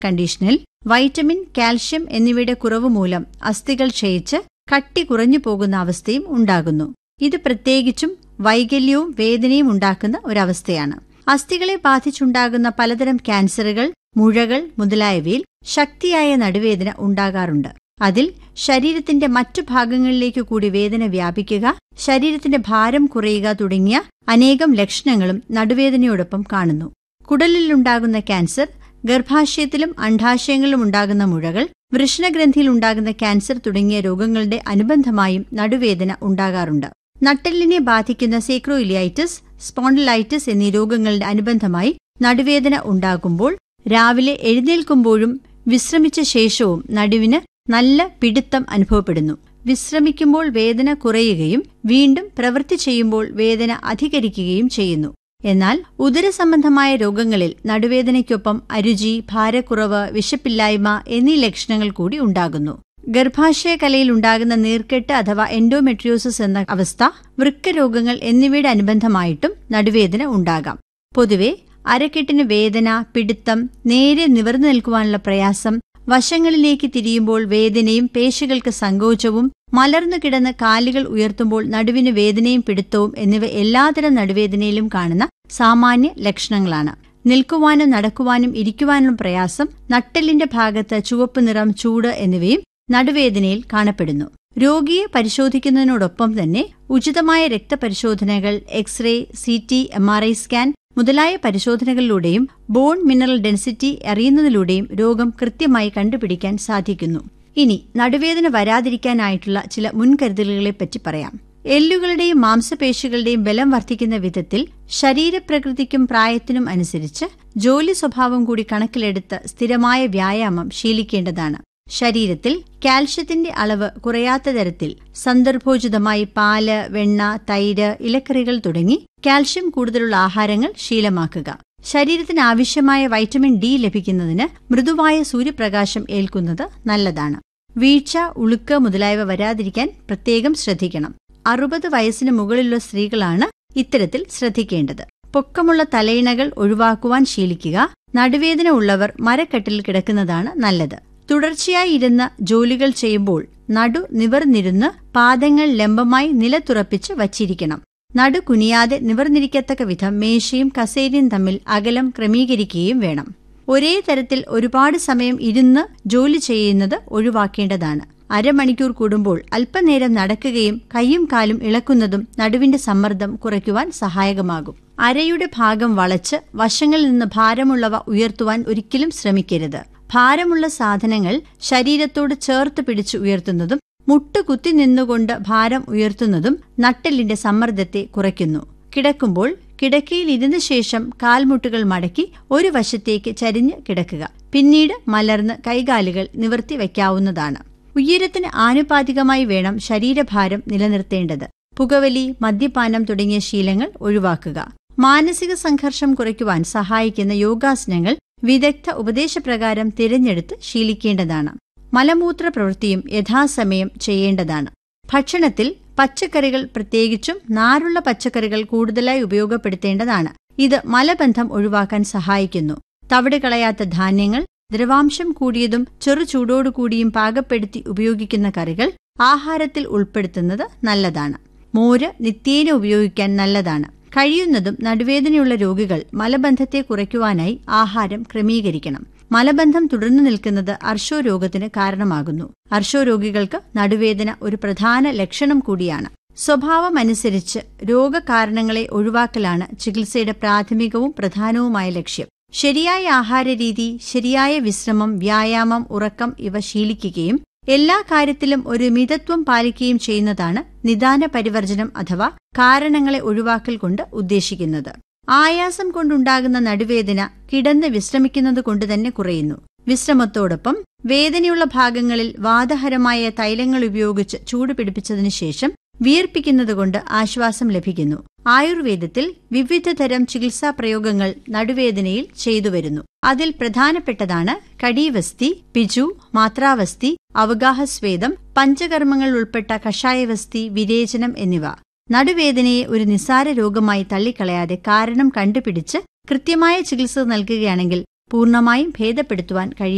കണ്ടീഷനിൽ vitamin calcium എന്നിവയുടെ കുറവ് മൂലം അസ്ഥികൾ ക്ഷയിച്ച് കട്ടി കുറഞ്ഞു പോകുന്ന അവസ്ഥയും ഉണ്ടാകുന്നു ഇത് പ്രത്യേകിച്ചും വൈകല്യവും വേദനയും ഉണ്ടാക്കുന്ന ഒരവസ്ഥയാണ് അസ്ഥികളെ ബാധിച്ചുണ്ടാകുന്ന പലതരം ക്യാൻസറുകൾ മുഴകൾ മുതലായവയിൽ ശക്തിയായ നടുവേദന ഉണ്ടാകാറുണ്ട് അതിൽ ശരീരത്തിന്റെ മറ്റു ഭാഗങ്ങളിലേക്ക് കൂടി വേദന വ്യാപിക്കുക ശരീരത്തിന്റെ ഭാരം കുറയുക തുടങ്ങിയ അനേകം ലക്ഷണങ്ങളും നടുവേദനയോടൊപ്പം കാണുന്നു കുടലിലുണ്ടാകുന്ന ക്യാൻസർ ഗർഭാശയത്തിലും അണ്ഡാശയങ്ങളിലും ഉണ്ടാകുന്ന മുഴകൾ വൃഷണഗ്രന്ഥിയിൽ ഉണ്ടാകുന്ന ക്യാൻസർ തുടങ്ങിയ രോഗങ്ങളുടെ അനുബന്ധമായും നടുവേദന ഉണ്ടാകാറുണ്ട് നട്ടെല്ലിനെ ബാധിക്കുന്ന സേക്രോയിലിയൈറ്റിസ് സ്പോണ്ടിലൈറ്റിസ് എന്നീ രോഗങ്ങളുടെ അനുബന്ധമായി നടുവേദന ഉണ്ടാകുമ്പോൾ രാവിലെ എഴുന്നേൽക്കുമ്പോഴും വിശ്രമിച്ച ശേഷവും നടുവിന് നല്ല പിടുത്തം അനുഭവപ്പെടുന്നു വിശ്രമിക്കുമ്പോൾ വേദന കുറയുകയും വീണ്ടും പ്രവൃത്തി ചെയ്യുമ്പോൾ വേദന അധികരിക്കുകയും ചെയ്യുന്നു എന്നാൽ ഉദരസംബന്ധമായ രോഗങ്ങളിൽ നടുവേദനയ്ക്കൊപ്പം അരുചി ഭാരക്കുറവ് വിശപ്പില്ലായ്മ എന്നീ ലക്ഷണങ്ങൾ കൂടി ഉണ്ടാകുന്നു ഗർഭാശയ കലയിൽ ഉണ്ടാകുന്ന നീർക്കെട്ട് അഥവാ എൻഡോമെട്രിയോസിസ് എന്ന അവസ്ഥ വൃക്കരോഗങ്ങൾ എന്നിവയുടെ അനുബന്ധമായിട്ടും നടുവേദന ഉണ്ടാകാം പൊതുവെ അരക്കെട്ടിന് വേദന പിടുത്തം നേരെ നിവർന്നു നിൽക്കുവാനുള്ള പ്രയാസം വശങ്ങളിലേക്ക് തിരിയുമ്പോൾ വേദനയും പേശികൾക്ക് സങ്കോചവും മലർന്നു കിടന്ന് കാലുകൾ ഉയർത്തുമ്പോൾ നടുവിന് വേദനയും പിടുത്തവും എന്നിവ എല്ലാതരം നടുവേദനയിലും കാണുന്ന സാമാന്യ ലക്ഷണങ്ങളാണ് നിൽക്കുവാനും നടക്കുവാനും ഇരിക്കുവാനും പ്രയാസം നട്ടെല്ലിന്റെ ഭാഗത്ത് ചുവപ്പ് നിറം ചൂട് എന്നിവയും നടുവേദനയിൽ കാണപ്പെടുന്നു രോഗിയെ പരിശോധിക്കുന്നതിനോടൊപ്പം തന്നെ ഉചിതമായ രക്തപരിശോധനകൾ x ray C T M R I scan മുതലായ പരിശോധനകളിലൂടെയും ബോൺ മിനറൽ ഡെൻസിറ്റി അറിയുന്നതിലൂടെയും രോഗം കൃത്യമായി കണ്ടുപിടിക്കാൻ സാധിക്കുന്നു ഇനി നടുവേദന വരാതിരിക്കാനായിട്ടുള്ള ചില മുൻകരുതലുകളെപ്പറ്റി പറയാം എല്ലുകളുടെയും മാംസപേശികളുടെയും ബലം വർദ്ധിക്കുന്ന വിധത്തിൽ ശരീരപ്രകൃതിക്കും പ്രായത്തിനും അനുസരിച്ച് ജോലി സ്വഭാവം കൂടി കണക്കിലെടുത്ത് സ്ഥിരമായ വ്യായാമം ശീലിക്കേണ്ടതാണ് ശരീരത്തിൽ കാൽഷ്യത്തിന്റെ അളവ് കുറയാത്ത തരത്തിൽ സന്ദർഭോചിതമായി പാല് വെണ്ണ തൈര് ഇലക്കറികൾ തുടങ്ങി കാൽഷ്യം കൂടുതലുള്ള ആഹാരങ്ങൾ ശീലമാക്കുക ശരീരത്തിന് ആവശ്യമായ വൈറ്റമിൻ ഡി ലഭിക്കുന്നതിന് മൃദുവായ സൂര്യപ്രകാശം ഏൽക്കുന്നത് നല്ലതാണ് വീഴ്ച ഉളുക്ക് മുതലായവ വരാതിരിക്കാൻ പ്രത്യേകം ശ്രദ്ധിക്കണം അറുപത് വയസ്സിന് മുകളിലുള്ള സ്ത്രീകളാണ് ഇത്തരത്തിൽ ശ്രദ്ധിക്കേണ്ടത് പൊക്കമുള്ള തലയിണകൾ ഒഴിവാക്കുവാൻ ശീലിക്കുക നടുവേദന ഉള്ളവർ മരക്കെട്ടിൽ കിടക്കുന്നതാണ് നല്ലത് തുടർച്ചയായി ഇരുന്ന് ജോലികൾ ചെയ്യുമ്പോൾ നടു നിവർന്നിരുന്ന് പാദങ്ങൾ ലംബമായി നിലത്തുറപ്പിച്ച് വച്ചിരിക്കണം നടു കുനിയാതെ നിവർന്നിരിക്കത്തക്ക വിധം മേശയും കസേരയും തമ്മിൽ അകലം ക്രമീകരിക്കുകയും വേണം ഒരേ തരത്തിൽ ഒരുപാട് സമയം ഇരുന്ന് ജോലി ചെയ്യുന്നത് ഒഴിവാക്കേണ്ടതാണ് അരമണിക്കൂർ കൂടുമ്പോൾ അല്പനേരം നടക്കുകയും കൈയും കാലും ഇളക്കുന്നതും നടുവിന്റെ സമ്മർദ്ദം കുറയ്ക്കുവാൻ സഹായകമാകും അരയുടെ ഭാഗം വളച്ച് വശങ്ങളിൽ നിന്ന് ഭാരമുള്ളവ ഉയർത്തുവാൻ ഒരിക്കലും ശ്രമിക്കരുത് ഭാരമുള്ള സാധനങ്ങൾ ശരീരത്തോട് ചേർത്ത് പിടിച്ച് ഉയർത്തുന്നതും മുട്ട് കുത്തി നിന്നുകൊണ്ട് ഭാരം ഉയർത്തുന്നതും നട്ടെല്ലിന്റെ സമ്മർദ്ദത്തെ കുറയ്ക്കുന്നു കിടക്കുമ്പോൾ കിടക്കയിൽ ഇരുന്ന ശേഷം കാൽമുട്ടുകൾ മടക്കി ഒരു വശത്തേക്ക് ചരിഞ്ഞ് കിടക്കുക പിന്നീട് മലർന്ന് കൈകാലുകൾ നിവർത്തി വയ്ക്കാവുന്നതാണ് ഉയരത്തിന് ആനുപാതികമായി വേണം ശരീരഭാരം നിലനിർത്തേണ്ടത് പുകവലി മദ്യപാനം തുടങ്ങിയ ശീലങ്ങൾ ഒഴിവാക്കുക മാനസിക സംഘർഷം കുറയ്ക്കുവാൻ സഹായിക്കുന്ന യോഗാസനങ്ങൾ വിദഗ്ധ ഉപദേശപ്രകാരം തിരഞ്ഞെടുത്ത് ശീലിക്കേണ്ടതാണ് മലമൂത്ര പ്രവൃത്തിയും യഥാസമയം ചെയ്യേണ്ടതാണ് ഭക്ഷണത്തിൽ പച്ചക്കറികൾ പ്രത്യേകിച്ചും നാരുള്ള പച്ചക്കറികൾ കൂടുതലായി ഉപയോഗപ്പെടുത്തേണ്ടതാണ് ഇത് മലബന്ധം ഒഴിവാക്കാൻ സഹായിക്കുന്നു തവിട് കളയാത്ത ധാന്യങ്ങൾ ദ്രവാംശം കൂടിയതും ചെറു ചൂടോടുകൂടിയും പാകപ്പെടുത്തി ഉപയോഗിക്കുന്ന കറികൾ ആഹാരത്തിൽ ഉൾപ്പെടുത്തുന്നത് നല്ലതാണ് മോര് നിത്യേന ഉപയോഗിക്കാൻ നല്ലതാണ് കഴിയുന്നതും നടുവേദനയുള്ള രോഗികൾ മലബന്ധത്തെ കുറയ്ക്കുവാനായി ആഹാരം ക്രമീകരിക്കണം മലബന്ധം തുടർന്നു നിൽക്കുന്നത് അർഷോ രോഗത്തിന് കാരണമാകുന്നു അർഷോ രോഗികൾക്ക് നടുവേദന ഒരു പ്രധാന ലക്ഷണം കൂടിയാണ് സ്വഭാവമനുസരിച്ച് രോഗകാരണങ്ങളെ ഒഴിവാക്കലാണ് ചികിത്സയുടെ പ്രാഥമികവും പ്രധാനവുമായ ലക്ഷ്യം ശരിയായ ആഹാരരീതി ശരിയായ വിശ്രമം വ്യായാമം ഉറക്കം ഇവ ശീലിക്കുകയും എല്ലാ കാര്യത്തിലും ഒരു മിതത്വം പാലിക്കുകയും ചെയ്യുന്നതാണ് നിദാന പരിവർജനം അഥവാ കാരണങ്ങളെ ഒഴിവാക്കൽ കൊണ്ട് ഉദ്ദേശിക്കുന്നത് ആയാസം കൊണ്ടുണ്ടാകുന്ന നടുവേദന കിടന്ന് വിശ്രമിക്കുന്നത് കൊണ്ട് തന്നെ കുറയുന്നു വിശ്രമത്തോടൊപ്പം വേദനയുള്ള ഭാഗങ്ങളിൽ വാതഹരമായ തൈലങ്ങൾ ഉപയോഗിച്ച് ചൂട് പിടിപ്പിച്ചതിനു ശേഷം വിയർപ്പിക്കുന്നതുകൊണ്ട് ആശ്വാസം ലഭിക്കുന്നു ആയുർവേദത്തിൽ വിവിധതരം ചികിത്സാ പ്രയോഗങ്ങൾ നടുവേദനയിൽ ചെയ്തുവരുന്നു അതിൽ പ്രധാനപ്പെട്ടതാണ് കടീവസ്തി പിജു മാത്രാവസ്തി അവഗാഹസ്വേദം പഞ്ചകർമ്മങ്ങൾ ഉൾപ്പെട്ട കഷായവസ്തി വിരേചനം എന്നിവ നടുവേദനയെ ഒരു നിസ്സാര രോഗമായി തള്ളിക്കളയാതെ കാരണം കണ്ടുപിടിച്ച് കൃത്യമായ ചികിത്സ നൽകുകയാണെങ്കിൽ പൂർണ്ണമായും ഭേദപ്പെടുത്തുവാൻ കഴിയും